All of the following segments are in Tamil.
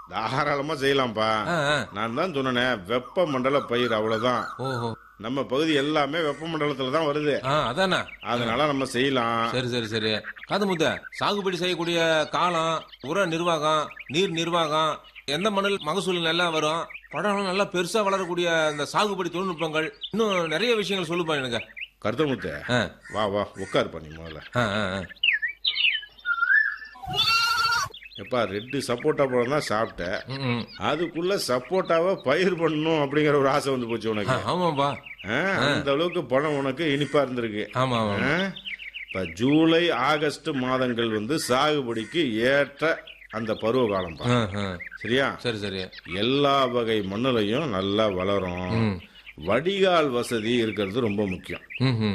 தாராளமா செய்யலாம்ப்பா ஆ, ஆ. நான் தான் சொன்னேனே வெப்பமண்டல பயிர் அவ்வளவுதான் ஓஹோ நம்ம பகுதி எல்லாமே வெப்பமண்டலத்துல தான் வருது ஆ அதானே அதனால நம்ம செய்யலாம் சரி சரி சரி காது முத்த சாகுபடி செய்யக்கூடிய காலம் உர நிர்வாகம் நீர் நிர்வாகம் எந்த மண்ணில் மகசூல் நல்லா வரும் பழம் நல்லா பெருசா வளரக்கூடிய இந்த சாகுபடி தொழில்நுட்பங்கள் இன்னும் நிறைய விஷயங்கள் சொல்லுப்பா எனக்கு கருத்தமுத்த ஆ, வா வா உட்காரு பண்ணி முதல்ல ஆ, ஆ, ஆ. எப்பா ரெட்டு சப்போட்டா பழம் தான் சாப்பிட்டேன் ம், ம். அதுக்குள்ள சப்போட்டாவை பயிர் பண்ணணும் அப்படிங்கிற ஒரு ஆசை வந்து போச்சு ஆ, உனக்கு ஆமாப்பா ஆ, அந்த அளவுக்கு பழம் உனக்கு இனிப்பா இருந்திருக்கு ஆமா ஆமா ஆ? இப்ப ஜூலை ஆகஸ்ட் மாதங்கள் வந்து சாகுபடிக்கு ஏற்ற அந்த பருவ காலம்பா ஆ, ஆ. சரியா சரி சரி எல்லா வகை மண்ணுலையும் நல்லா வளரும் வடிகால் வசதி இருக்கிறது ரொம்ப முக்கியம் ம், ம்.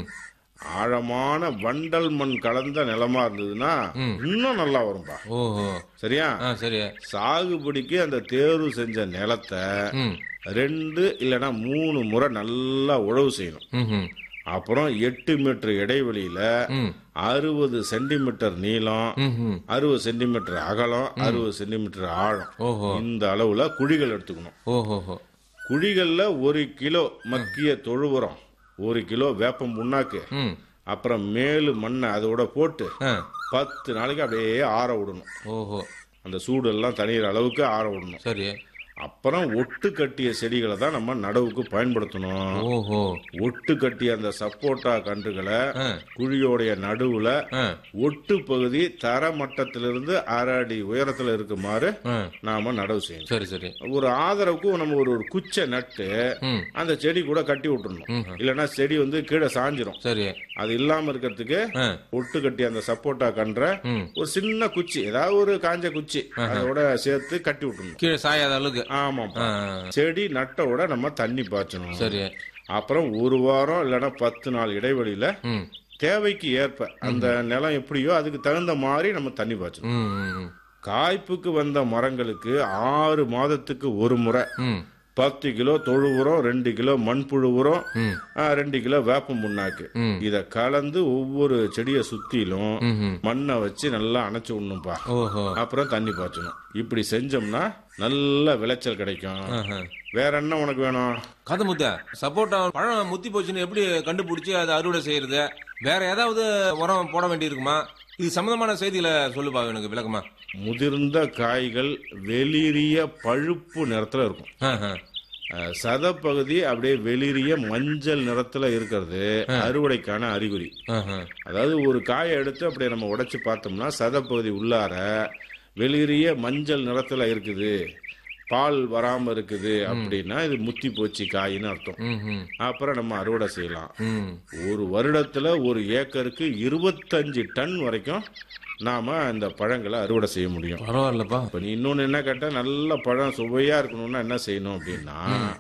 ஆழமான வண்டல் மண் கலந்த நிலமா இருந்ததுன்னா இன்னும் நல்லா வரும்பா ஓஹோ சரியா ஆ சரி சாகுபடிக்கு அந்த தேர்வு செஞ்ச நிலத்தை ம் ரெண்டு இல்லைன்னா மூணு முறை நல்லா உழவு செய்யணும் ம், ம். அப்புறம் எட்டு மீட்டர் இடைவெளியில ம். அறுபது சென்டிமீட்டர் நீளம் ம், ம். அறுபது சென்டிமீட்டர் அகலம் அறுபது சென்டிமீட்டர் ஆழம் ஓஹோ இந்த அளவுல குழிகள் எடுத்துக்கணும் ஓஹோஹோ குழிகள்ல ஒரு கிலோ மக்கிய தொழு உரம் ஒரு கிலோ வேப்பம் புண்ணாக்கு ம் அப்புறம் மேலு மண்ணை அதோட போட்டு ஆ பத்து நாளைக்கு அப்படியே ஆற விடணும் ஓஹோ அந்த சூடு எல்லாம் தணிகிற அளவுக்கு ஆற விடணும் சரி அப்புறம் ஒட்டு கட்டிய செடிகளை தான் நம்ம நடவுக்கு பயன்படுத்தணும் ஓஹோ ஒட்டு கட்டிய அந்த சப்போட்டா கன்றுகளை ஆ. குழியோடைய நடுவுல ஆ ஒட்டு பகுதி தர மட்டத்திலிருந்து அரை அடி உயரத்துல இருக்குமாறு ஆ நாம நடவு செய்யணும் சரி சரி ஒரு ஆதரவுக்கு நம்ம ஒரு ஒரு குச்சை நட்டு ம் அந்த செடி கூட கட்டி விட்டுறணும் இல்லைன்னா செடி வந்து கீழே சாஞ்சிரும் சரி அது இல்லாம இருக்கிறதுக்கு ஆ ஒட்டு கட்டி அந்த சப்போட்டா கன்ற ம் ஒரு சின்ன குச்சி ஏதாவது ஒரு காஞ்ச குச்சி அதோட சேர்த்து கட்டி விட்டுறணும் கீழே சாயாத அளவுக்கு ஆமாப்பா ஆ செடி நட்டோட நம்ம தண்ணி பாய்ச்சணும் சரி அப்புறம் ஒரு வாரம் இல்லைன்னா பத்து நாள் இடைவெளியில ம் தேவைக்கு ஏற்ப அந்த நிலம் எப்படியோ அதுக்கு தகுந்த மாதிரி நம்ம தண்ணி பாய்ச்சணும் ம் ம், ம் காய்ப்புக்கு வந்த மரங்களுக்கு ஆறு மாதத்துக்கு ஒரு முறை ம் பத்து கிலோ தொழு உரம் ரெண்டு கிலோ மண்புழு உரம் ம் ஆ, ரெண்டு கிலோ வேப்பம் புண்ணாக்கு ம். இத கலந்து ஒவ்வொரு செடியை சுத்திலும் ம், ம். மண்ணை வச்சு நல்லா அணைச்சு விடணும்பா ஓஹோ அப்புறம் தண்ணி பாய்ச்சணும் இப்படி செஞ்சோம்னா நல்ல விளைச்சல் கிடைக்கும் ஆஹா. வேற என்ன உனக்கு வேணும் கதை முத்த சப்போட்டா பழம் முத்தி போச்சுன்னு எப்படி கண்டுபிடிச்சு அதை அறுவடை செய்யறது வேற ஏதாவது உரம் போட வேண்டியிருக்குமா இது சம்பந்தமான செய்திகளை சொல்லுப்பா எனக்கு விளக்கமா முதிர்ந்த காய்கள் வெளிரிய பழுப்பு நிறத்துல இருக்கும் ஆஹா. அஹ், சதப்பகுதி அப்படியே வெளிரிய மஞ்சள் நிறத்துல இருக்கிறது அறுவடைக்கான அறிகுறி ஆஹா. அதாவது ஒரு காயை எடுத்து அப்படியே நம்ம உடைச்சு பார்த்தோம்னா சதப்பகுதி உள்ளார வெளிரிய மஞ்சள் நிறத்துல இருக்குது பால் வராம இருக்குது அப்படின்னா இது முத்தி போச்சு காயின்னு அர்த்தம் ம், ம், அப்புறம் நம்ம அறுவடை செய்யலாம் ம். ஒரு வருடத்துல ஒரு ஏக்கருக்கு இருபத்தஞ்சு டன் வரைக்கும் நாம இந்த பழங்களை அறுவடை செய்ய முடியும் பரவாயில்லப்பா இப்ப நீ இன்னொன்னு என்ன கேட்டா நல்ல பழம் சுவையா இருக்கணும்னா என்ன செய்யணும் அப்படின்னா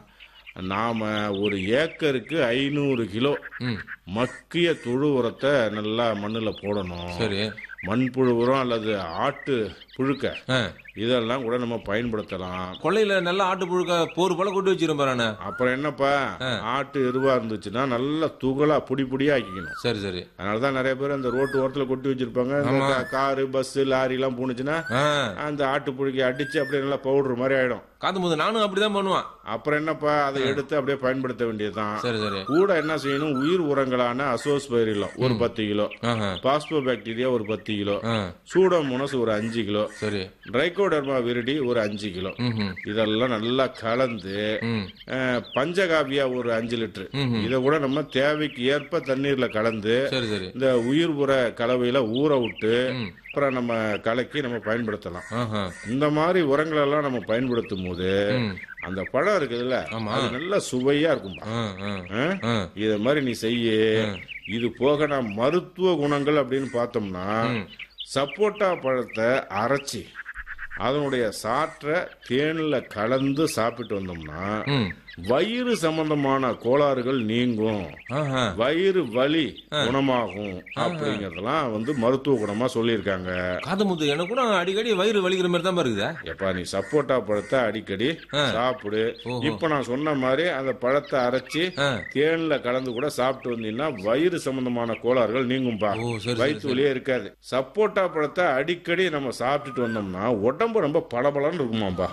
நாம ஒரு ஏக்கருக்கு ஐநூறு கிலோ ம் மக்கிய தொழு உரத்தை நல்லா மண்ணுல போடணும் சரி மண்புழு உரம் அல்லது ஆட்டு புழுக்க ஆ. இதெல்லாம் கூட நம்ம பயன்படுத்தலாம் கொள்ளையில நல்ல ஆட்டு புழுக்க போர் போல கொண்டு வச்சிருப்பாரு அப்புறம் என்னப்பா ஆட்டு எருவா இருந்துச்சுன்னா நல்லா துகளா புடி புடியா ஆக்கிக்கணும் சரி சரி அதனாலதான் நிறைய பேர் அந்த ரோட்டு ஓரத்துல கொட்டி வச்சிருப்பாங்க இந்த கா- காரு பஸ் லாரி எல்லாம் போனுச்சுன்னா ஆ அந்த ஆட்டு புழுக்கி அடிச்சு அப்படியே நல்லா பவுடர் மாதிரி ஆயிடும் காது முத நானும் அப்படிதான் பண்ணுவான் அப்புறம் என்னப்பா அதை எடுத்து அப்படியே பயன்படுத்த வேண்டியதுதான் சரி சரி கூட என்ன செய்யணும் உயிர் உரங்களான அசோஸ் பயிரிலம் ஒரு பத்து கிலோ ஆஹா. பாஸ்போ பாக்டீரியா ஒரு பத்து கிலோ ஆ சூடோமோனஸ் ஒரு அஞ்சு கிலோ சரி ட்ரைகோடர்மா விரிடி ஒரு அஞ்சு கிலோ ம் ம் இதெல்லாம் நல்லா கலந்து ம் அஹ், பஞ்சகாவியா ஒரு அஞ்சு லிட்டர் இதை கூட நம்ம தேவைக்கு ஏற்ப தண்ணீர்ல கலந்து சரி சரி இந்த உயிர் உர கலவையில ஊற விட்டு அப்புறம் நம்ம கலக்கி நம்ம பயன்படுத்தலாம் ஆஹா இந்த மாதிரி உரங்கள் எல்லாம் நம்ம பயன்படுத்தும் போது ம் அந்த பழம் இருக்குதுல்ல ஆமா. அது நல்ல சுவையா இருக்கும்பா ஆ ஆ ஆ? ஆ இத மாதிரி நீ செய்ய இது போக நான் மருத்துவ குணங்கள் அப்படின்னு பார்த்தோம்னா சப்போட்டா பழத்தை அரைச்சி அதனுடைய சாற்றை தேன்ல கலந்து சாப்பிட்டு வந்தோம்னா ம் வயிறு சம்பந்தமான கோளாறுகள் நீங்கும் ஆஹா வயிறு வலி குணமாகும் அப்படிங்கறதெல்லாம் வந்து மருத்துவ குணமா சொல்லியிருக்காங்க காது முத்து எனக்கு கூட அடிக்கடி வயிறு வலிக்கிற மாதிரி தான் இருக்குதா எப்பா நீ சப்போட்டா பழத்தை அடிக்கடி சாப்பிடு இப்ப நான் சொன்ன மாதிரி அந்த பழத்தை அரைச்சி ஆ. தேன்ல கலந்து கூட சாப்பிட்டு வந்தீங்கன்னா வயிறு சம்பந்தமான கோளாறுகள் நீங்கும்பா ஓ சரி வயிற்று வலியே இருக்காது சப்போட்டா பழத்தை அடிக்கடி நம்ம சாப்பிட்டுட்டு வந்தோம்னா உடம்பு ரொம்ப பளபளன்னு இருக்குமாம்பா